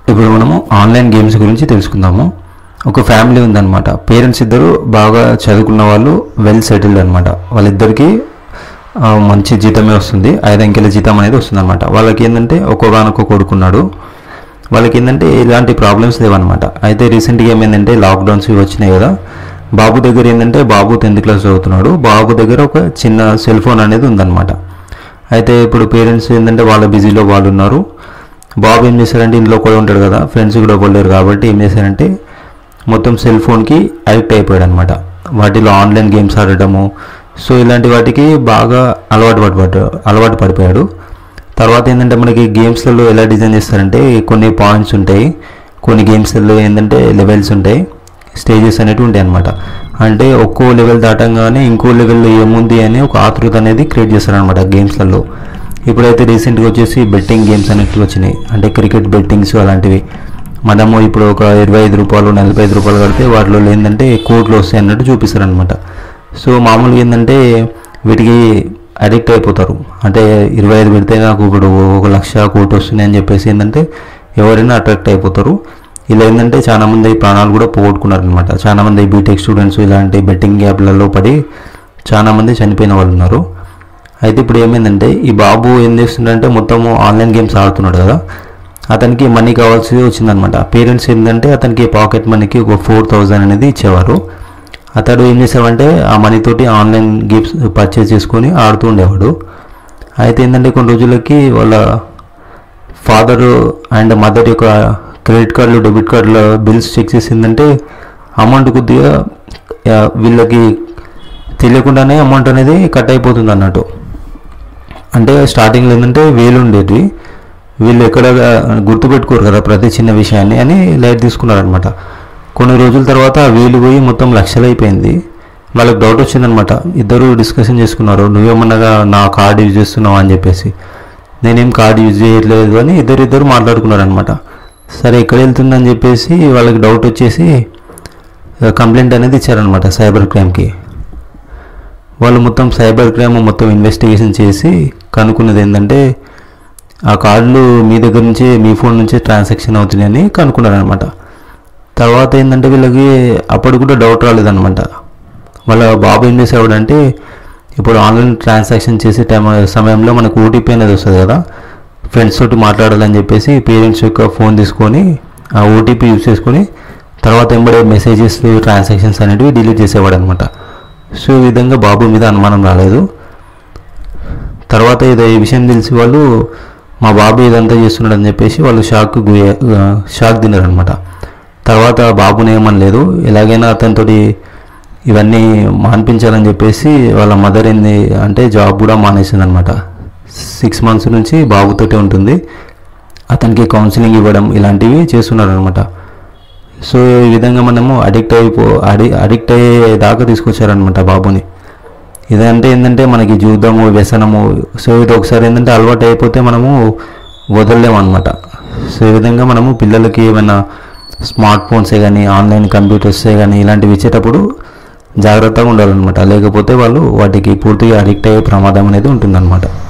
ఇప్పుడు మనము online games గురించి తెలుసుకుందాము ఒక ఫ్యామిలీ ఉందన్నమాట పేరెంట్స్ ఇద్దరు బాగా చదువుకున్న వాళ్ళు వెల్ సెటిల్డ్ అనమాట వాళ్ళిద్దరికి ఆ, మంచి జీతమే వస్తుంది ఐదు అంకెల జీతం అనేది వస్తుంది అనమాట వాళ్ళకి ఏంటంటే ఒక్కొక్కనొక్క కొడుకున్నాడు వాళ్ళకి ఏంటంటే ఎలాంటి ప్రాబ్లమ్స్ లేవన్నమాట అయితే రీసెంట్గా ఏమైందంటే లాక్డౌన్స్ ఇవి వచ్చినాయి కదా బాబు దగ్గర ఏంటంటే బాబు టెన్త్ క్లాస్ చదువుతున్నాడు బాబు దగ్గర ఒక చిన్న సెల్ ఫోన్ అనేది ఉందన్నమాట అయితే ఇప్పుడు పేరెంట్స్ ఏంటంటే వాళ్ళ బిజీలో వాళ్ళు ఉన్నారు బాబు ఏం చేశారంటే ఇంట్లో కూడా ఉంటాడు కదా ఫ్రెండ్స్ కూడా పోలేరు కాబట్టి ఏం చేశారంటే మొత్తం సెల్ ఫోన్కి అడిక్ట్ అయిపోయాడు అనమాట వాటిలో ఆన్లైన్ గేమ్స్ ఆడటము సో ఇలాంటి వాటికి బాగా అలవాటు పడిపడ్డా అలవాటు పడిపోయాడు తర్వాత ఏంటంటే మనకి గేమ్స్లలో ఎలా డిజైన్ చేస్తారంటే కొన్ని పాయింట్స్ ఉంటాయి కొన్ని గేమ్స్లలో ఏంటంటే లెవెల్స్ ఉంటాయి స్టేజెస్ అనేవి ఉంటాయి అనమాట అంటే ఒక్కో లెవెల్ దాటంగానే ఇంకో లెవెల్లో ఏముంది అని ఒక ఆతృత అనేది క్రియేట్ చేస్తారనమాట గేమ్స్లలో ఇప్పుడైతే రీసెంట్గా వచ్చేసి బెట్టింగ్ గేమ్స్ అనేటివి వచ్చినాయి అంటే క్రికెట్ బెట్టింగ్స్ అలాంటివి మనము ఇప్పుడు ఒక ఇరవై ఐదు రూపాయలు నలభై ఐదు రూపాయలు కడితే వాటిలో ఏంటంటే కోట్లు వస్తాయి అన్నట్టు చూపిస్తారనమాట సో మామూలుగా ఏంటంటే వీటికి అడిక్ట్ అయిపోతారు అంటే ఇరవై ఐదు పెడితే నాకు ఇప్పుడు ఒక లక్ష కోటి వస్తున్నాయి అని చెప్పేసి ఏంటంటే ఎవరైనా అట్రాక్ట్ అయిపోతారు ఇలా ఏంటంటే చాలా మంది ప్రాణాలు కూడా పోగొట్టుకున్నారు అనమాట చాలా మంది బీటెక్ స్టూడెంట్స్ ఇలాంటి బెట్టింగ్ యాప్లలో పడి చాలా మంది చనిపోయిన వాళ్ళు ఉన్నారు అయితే ఇప్పుడు ఏమైందంటే ఈ బాబు ఏం చేస్తుండంటే మొత్తము ఆన్లైన్ గేమ్స్ ఆడుతున్నాడు కదా అతనికి మనీ కావాల్సి వచ్చిందనమాట పేరెంట్స్ ఏంటంటే అతనికి పాకెట్ మనీకి ఒక ఫోర్ థౌజండ్ అనేది ఇచ్చేవారు అతడు ఏం చేసేవాడంటే ఆ మనీ తోటి ఆన్లైన్ గేమ్స్ పర్చేస్ చేసుకొని ఆడుతూ ఉండేవాడు అయితే ఏంటంటే కొన్ని రోజులకి వాళ్ళ ఫాదర్ అండ్ మదర్ యొక్క క్రెడిట్ కార్డులు డెబిట్ కార్డుల బిల్స్ చెక్ చేసిందంటే అమౌంట్ కొద్దిగా ఆ, వీళ్ళకి తెలియకుండానే అమౌంట్ అనేది కట్ అయిపోతుంది అన్నట్టు అంటే స్టార్టింగ్లో ఏంటంటే వేలు ఉండేవి వీళ్ళు ఎక్కడ గుర్తుపెట్టుకోరు కదా ప్రతి చిన్న విషయాన్ని అని లైట్ తీసుకున్నారనమాట కొన్ని రోజుల తర్వాత ఆ వేలు పోయి మొత్తం లక్షలు అయిపోయింది వాళ్ళకి డౌట్ వచ్చిందనమాట ఇద్దరు డిస్కషన్ చేసుకున్నారు నువ్వేమన్నగా నా కార్డు యూజ్ చేస్తున్నావు అని చెప్పేసి నేనేం కార్డు యూజ్ చేయట్లేదు అని ఇద్దరు ఇద్దరు మాట్లాడుకున్నారనమాట సరే ఎక్కడ వెళ్తుందని చెప్పేసి వాళ్ళకి డౌట్ వచ్చేసి కంప్లైంట్ అనేది ఇచ్చారనమాట సైబర్ క్రైమ్కి వాళ్ళు మొత్తం సైబర్ క్రైమ్ మొత్తం ఇన్వెస్టిగేషన్ చేసి కనుక్కున్నది ఏంటంటే ఆ కార్డులు మీ దగ్గర నుంచి మీ ఫోన్ నుంచే ట్రాన్సాక్షన్ అవుతున్నాయని కనుక్కున్నారనమాట తర్వాత ఏంటంటే వీళ్ళకి అప్పుడు కూడా డౌట్ రాలేదన్నమాట వాళ్ళ బాబు ఏం చేసేవాడంటే ఇప్పుడు ఆన్లైన్ ట్రాన్సాక్షన్ చేసే టైం సమయంలో మనకు ఓటీపీ అనేది వస్తుంది కదా ఫ్రెండ్స్ తోటి మాట్లాడాలని చెప్పేసి పేరెంట్స్ యొక్క ఫోన్ తీసుకొని ఆ ఓటీపీ యూజ్ చేసుకొని తర్వాత ఎంబడే మెసేజెస్ ట్రాన్సాక్షన్స్ అనేటివి డిలీట్ చేసేవాడు అనమాట సో ఈ విధంగా బాబు మీద అనుమానం రాలేదు తర్వాత ఏదో ఈ విషయం తెలిసి వాళ్ళు మా బాబు ఇదంతా చేస్తున్నాడు అని చెప్పేసి వాళ్ళు షాక్ గుయ్య షాక్ తిన్నారనమాట తర్వాత బాబుని ఏమనలేదు ఎలాగైనా అతనితోటి ఇవన్నీ మాన్పించాలని చెప్పేసి వాళ్ళ మదర్ ఏంది అంటే జాబ్ కూడా మానేసింది అనమాట సిక్స్ మంత్స్ నుంచి బాబుతోటే ఉంటుంది అతనికి కౌన్సిలింగ్ ఇవ్వడం ఇలాంటివి చేస్తున్నారు అనమాట సో ఈ విధంగా మనము అడిక్ట్ అయిపో అడి అడిక్ట్ అయ్యే దాకా తీసుకొచ్చారనమాట బాబుని ఇదంటే ఏంటంటే మనకి చూద్దాము వ్యసనము సో ఇది ఒకసారి ఏంటంటే అలవాటు అయిపోతే మనము వదలలేము అనమాట సో ఈ విధంగా మనము పిల్లలకి ఏమైనా స్మార్ట్ ఫోన్సే కానీ ఆన్లైన్ కంప్యూటర్సే కానీ ఇలాంటివి ఇచ్చేటప్పుడు జాగ్రత్తగా ఉండాలన్నమాట లేకపోతే వాళ్ళు వాటికి పూర్తిగా అడిక్ట్ అయ్యే ప్రమాదం అనేది ఉంటుందన్నమాట